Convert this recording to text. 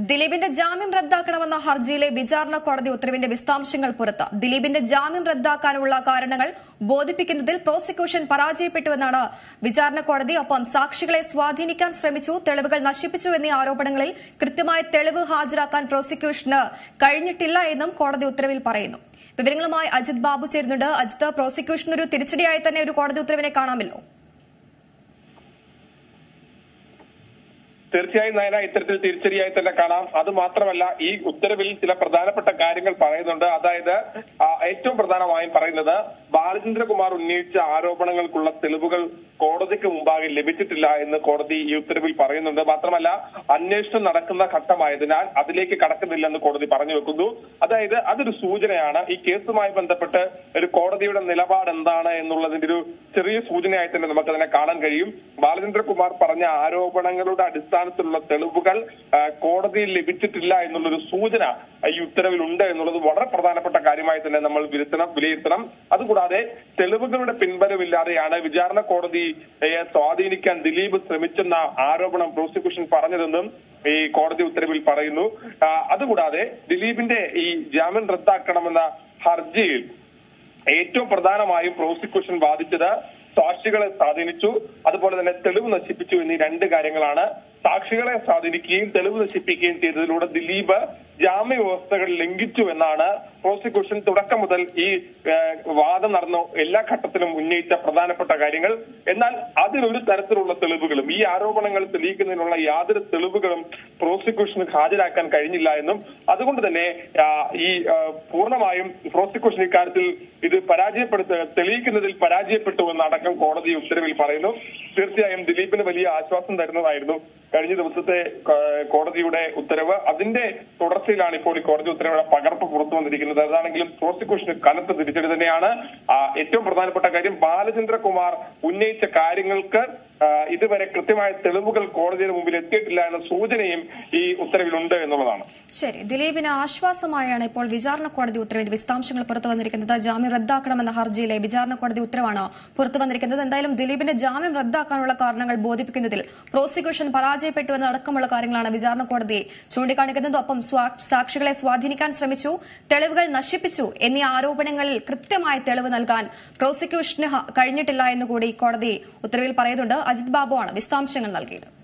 ദിലീപിന്റെ ജാമ്യം റദ്ദാക്കണമെന്ന ഹർജിയിലെ വിചാരണ കോടതി ഉത്തരവിന്റെ വിശദാംശങ്ങൾ പുറത്ത് ദിലീപിന്റെ ജാമ്യം റദ്ദാക്കാനുള്ള കാരണങ്ങൾ ബോധിപ്പിക്കുന്നതിൽ പ്രോസിക്യൂഷൻ പരാജയപ്പെട്ടുവെന്നാണ് വിചാരണ കോടതി ഒപ്പം സാക്ഷികളെ സ്വാധീനിക്കാൻ ശ്രമിച്ചു തെളിവുകൾ നശിപ്പിച്ചു എന്നീ ആരോപണങ്ങളിൽ കൃത്യമായ തെളിവ് ഹാജരാക്കാൻ പ്രോസിക്യൂഷന് കഴിഞ്ഞിട്ടില്ല എന്നും കോടതി ഉത്തരവിൽ പറയുന്നു വിവരങ്ങളുമായി അജിത് ബാബു ചേരുന്നുണ്ട് അജിത് പ്രോസിക്യൂഷൻ ഒരു തിരിച്ചടിയായി തന്നെ ഒരു കോടതി ഉത്തരവിനെ കാണാമല്ലോ തീർച്ചയായും നയന ഇത്തരത്തിൽ തിരിച്ചടിയായി തന്നെ കാണാം അത് മാത്രമല്ല ഈ ഉത്തരവിൽ ചില പ്രധാനപ്പെട്ട കാര്യങ്ങൾ പറയുന്നുണ്ട് അതായത് ആ, ഏറ്റവും പ്രധാനമായും പറയുന്നത് ബാലചന്ദ്രകുമാർ ഉന്നയിച്ച ആരോപണങ്ങൾക്കുള്ള തെളിവുകൾ കോടതിക്ക് മുമ്പാകെ ലഭിച്ചിട്ടില്ല എന്ന് കോടതി ഈ ഉത്തരവിൽ പറയുന്നുണ്ട് മാത്രമല്ല അന്വേഷണം നടക്കുന്ന ഘട്ടമായതിനാൽ അതിലേക്ക് കടക്കുന്നില്ലെന്ന് കോടതി പറഞ്ഞു വെക്കുന്നു അതായത് അതൊരു സൂചനയാണ് ഈ കേസുമായി ബന്ധപ്പെട്ട് ഒരു കോടതിയുടെ നിലപാട് എന്താണ് എന്നുള്ളതിന്റെ ഒരു ചെറിയ സൂചനയായി തന്നെ നമുക്കതിനെ കാണാൻ കഴിയും ബാലചന്ദ്രകുമാർ പറഞ്ഞ ആരോപണങ്ങളുടെ അടിസ്ഥാനത്തിലുള്ള തെളിവുകൾ ആ, കോടതിയിൽ ലഭിച്ചിട്ടില്ല എന്നുള്ളൊരു സൂചന ഈ ഉത്തരവിലുണ്ട് എന്നുള്ളത് വളരെ പ്രധാനപ്പെട്ട കാര്യമായി തന്നെ നമ്മൾ വിരുത്തണം വിലയിരുത്തണം അതുകൂടാതെ തെളിവുകളുടെ പിൻബലമില്ലാതെയാണ് വിചാരണ കോടതിയെ സ്വാധീനിക്കാൻ ദിലീപ് ശ്രമിച്ചെന്ന ആരോപണം പ്രോസിക്യൂഷൻ പറഞ്ഞതെന്നും ഈ കോടതി ഉത്തരവിൽ പറയുന്നു ആ, അതുകൂടാതെ ദിലീപിന്റെ ഈ ജാമ്യം റദ്ദാക്കണമെന്ന ഹർജിയിൽ ഏറ്റവും പ്രധാനമായും പ്രോസിക്യൂഷൻ വാദിച്ചത് സാക്ഷികളെ സ്വാധീനിച്ചു അതുപോലെ തന്നെ തെളിവ് നശിപ്പിച്ചു എന്നീ രണ്ട് കാര്യങ്ങളാണ് സാക്ഷികളെ സ്വാധീനിക്കുകയും തെളിവ് നശിപ്പിക്കുകയും ചെയ്തതിലൂടെ ദിലീപ് ജാമ്യ വ്യവസ്ഥകൾ ലംഘിച്ചു എന്നാണ് പ്രോസിക്യൂഷൻ തുടക്കം മുതൽ ഈ ഏഹ്, വാദം നടന്ന എല്ലാ ഘട്ടത്തിലും ഉന്നയിച്ച പ്രധാനപ്പെട്ട കാര്യങ്ങൾ എന്നാൽ അതിനൊരു തരത്തിലുള്ള തെളിവുകളും ഈ ആരോപണങ്ങൾ തെളിയിക്കുന്നതിനുള്ള യാതൊരു തെളിവുകളും പ്രോസിക്യൂഷന് ഹാജരാക്കാൻ കഴിഞ്ഞില്ല എന്നും അതുകൊണ്ട് തന്നെ ആ, ഈ ആ, പൂർണ്ണമായും പ്രോസിക്യൂഷൻ ഇക്കാര്യത്തിൽ ഇത് പരാജയപ്പെടുത്ത തെളിയിക്കുന്നതിൽ പരാജയപ്പെട്ടു എന്നടക്കം കോടതി ഉത്തരവിൽ പറയുന്നു തീർച്ചയായും ദിലീപിന് വലിയ ആശ്വാസം തരുന്നതായിരുന്നു കഴിഞ്ഞ ദിവസത്തെ ആ, കോടതിയുടെ ഉത്തരവ് അതിന്റെ തുടർച്ചയിലാണ് ഇപ്പോൾ ഈ കോടതി ഉത്തരവുടെ പകർപ്പ് പുറത്തു വന്നിരിക്കുന്നത് അതാണെങ്കിലും പ്രോസിക്യൂഷന് കനത്ത തിരിച്ചടി തന്നെയാണ് ആ, ഏറ്റവും പ്രധാനപ്പെട്ട കാര്യം ബാലചന്ദ്രകുമാർ ഉന്നയിച്ച കാര്യങ്ങൾക്ക് ആ, ഇതുവരെ കൃത്യമായ തെളിവുകൾ കോടതിയുടെ മുമ്പിൽ എത്തിയിട്ടില്ല എന്ന സൂചനയും ഈ ഉത്തരവിലുണ്ട് എന്നുള്ളതാണ് ശരി ദിലീപിന് ആശ്വാസമായാണ് ഇപ്പോൾ വിചാരണ കോടതി ഉത്തരവിന്റെ വിശദാംശങ്ങൾ പുറത്തു വന്നിരിക്കുന്നത് ജാമ്യം റദ്ദാക്കണമെന്ന ഹർജിയിലെ വിചാരണ കോടതി ഉത്തരവാണ് പുറത്തു വന്നിരിക്കുന്നത് എന്തായാലും ദിലീപിന്റെ ജാമ്യം റദ്ദാക്കാനുള്ള കാരണങ്ങൾ ബോധിപ്പിക്കുന്നതിൽ പ്രോസിക്യൂഷൻ പരാജയപ്പെട്ടു എന്നടക്കമുള്ള കാര്യങ്ങളാണ് വിചാരണ കോടതി ചൂണ്ടിക്കാണിക്കുന്നത് ഒപ്പം സ്വാ- സാക്ഷികളെ സ്വാധീനിക്കാൻ ശ്രമിച്ചു തെളിവുകൾ നശിപ്പിച്ചു എന്നീ ആരോപണങ്ങളിൽ കൃത്യമായ തെളിവ് നൽകാൻ പ്രോസിക്യൂഷന് ഹ- കഴിഞ്ഞിട്ടില്ല എന്നുകൂടി കോടതി ഉത്തരവിൽ പറയുന്നുണ്ട് അജിത് ബാബുവാണ് വിശദാംശങ്ങൾ നൽകിയത്